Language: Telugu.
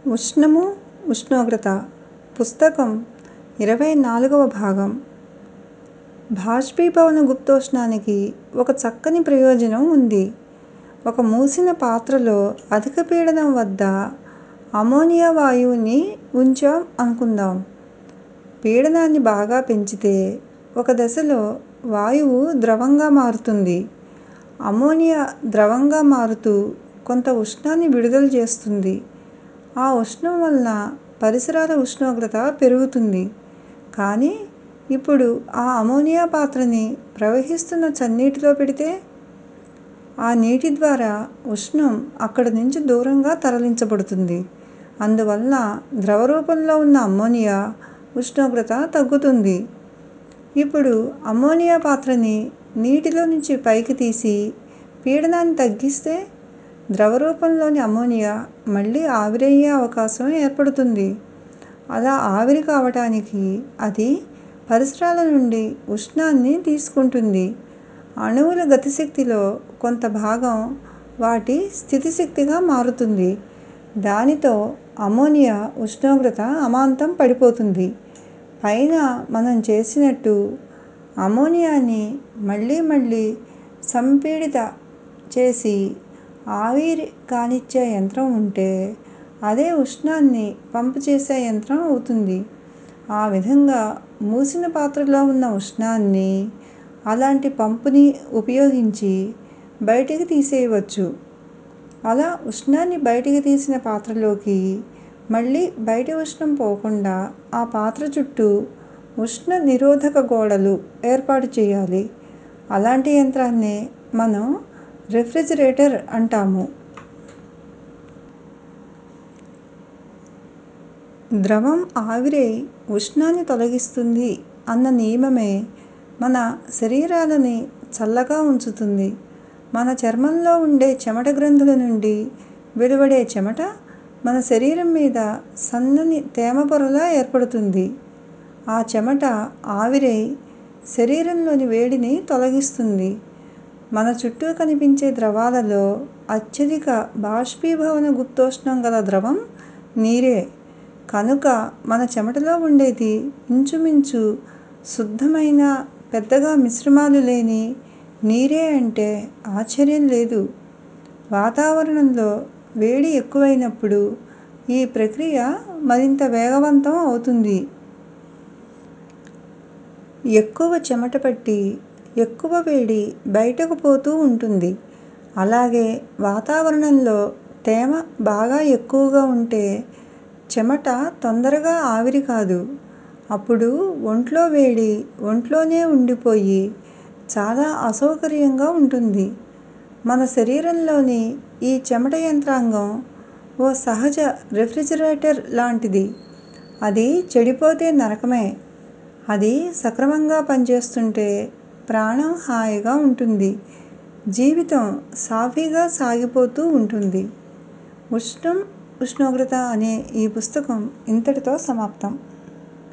ఉష్ణము ఉష్ణోగ్రత పుస్తకం ఇరవై నాలుగవ భాగం బాష్పీభవన గుప్తోష్ణానికి ఒక చక్కని ప్రయోజనం ఉంది ఒక మూసిన పాత్రలో అధిక పీడనం వద్ద అమ్మోనియా వాయువుని ఉంచాం అనుకుందాం పీడనాన్ని బాగా పెంచితే ఒక దశలో వాయువు ద్రవంగా మారుతుంది అమ్మోనియా ద్రవంగా మారుతూ కొంత ఉష్ణాన్ని విడుదల చేస్తుంది ఆ ఉష్ణం వలన పరిసరాల ఉష్ణోగ్రత పెరుగుతుంది కానీ ఇప్పుడు ఆ అమ్మోనియా పాత్రని ప్రవహిస్తున్న చన్నీటిలో పెడితే ఆ నీటి ద్వారా ఉష్ణం అక్కడి నుంచి దూరంగా తరలించబడుతుంది అందువలన ద్రవ రూపంలో ఉన్న అమ్మోనియా ఉష్ణోగ్రత తగ్గుతుంది ఇప్పుడు అమ్మోనియా పాత్రని నీటిలో నుంచి పైకి తీసి పీడనాన్ని తగ్గిస్తే ద్రవ రూపంలోని అమ్మోనియా మళ్ళీ ఆవిరయ్యే అవకాశం ఏర్పడుతుంది అలా ఆవిరి కావటానికి అది పరిసరాల నుండి ఉష్ణాన్ని తీసుకుంటుంది అణువుల గతిశక్తిలో కొంత భాగం వాటి స్థితిశక్తిగా మారుతుంది దానితో అమ్మోనియా ఉష్ణోగ్రత అమాంతం పడిపోతుంది పైన మనం చేసినట్టు అమ్మోనియాని మళ్ళీ మళ్ళీ సంపీడిత చేసి ఆవిరి కానిచ్చే యంత్రం ఉంటే అదే ఉష్ణాన్ని పంపు చేసే యంత్రం అవుతుంది ఆ విధంగా మూసిన పాత్రలో ఉన్న ఉష్ణాన్ని అలాంటి పంపుని ఉపయోగించి బయటికి తీసేయవచ్చు అలా ఉష్ణాన్ని బయటికి తీసిన పాత్రలోకి మళ్ళీ బయటి ఉష్ణం పోకుండా ఆ పాత్ర చుట్టూ ఉష్ణ నిరోధక గోడలు ఏర్పాటు చేయాలి అలాంటి యంత్రాన్నే మనం రిఫ్రిజిరేటర్ అంటాము ద్రవం ఆవిరై ఉష్ణాన్ని తొలగిస్తుంది అన్న నియమమే మన శరీరాలని చల్లగా ఉంచుతుంది మన చర్మంలో ఉండే చెమట గ్రంథుల నుండి వెలువడే చెమట మన శరీరం మీద సన్నని తేమ పొరలా ఏర్పడుతుంది ఆ చెమట ఆవిరై శరీరంలోని వేడిని తొలగిస్తుంది మన చుట్టూ కనిపించే ద్రవాలలో అత్యధిక బాష్పీభవన గుప్తోష్ణం గల ద్రవం నీరే కనుక మన చెమటలో ఉండేది ఇంచుమించు శుద్ధమైన పెద్దగా మిశ్రమాలు లేని నీరే అంటే ఆశ్చర్యం లేదు వాతావరణంలో వేడి ఎక్కువైనప్పుడు ఈ ప్రక్రియ మరింత వేగవంతం అవుతుంది ఎక్కువ చెమట పట్టి ఎక్కువ వేడి బయటకు పోతూ ఉంటుంది అలాగే వాతావరణంలో తేమ బాగా ఎక్కువగా ఉంటే చెమట తొందరగా ఆవిరి కాదు అప్పుడు ఒంట్లో వేడి ఒంట్లోనే ఉండిపోయి చాలా అసౌకర్యంగా ఉంటుంది మన శరీరంలోని ఈ చెమట యంత్రాంగం ఓ సహజ రిఫ్రిజిరేటర్ లాంటిది అది చెడిపోతే నరకమే అది సక్రమంగా పనిచేస్తుంటే ప్రాణం హాయిగా ఉంటుంది జీవితం సాఫీగా సాగిపోతూ ఉంటుంది ఉష్ణం ఉష్ణోగ్రత అనే ఈ పుస్తకం ఇంతటితో సమాప్తం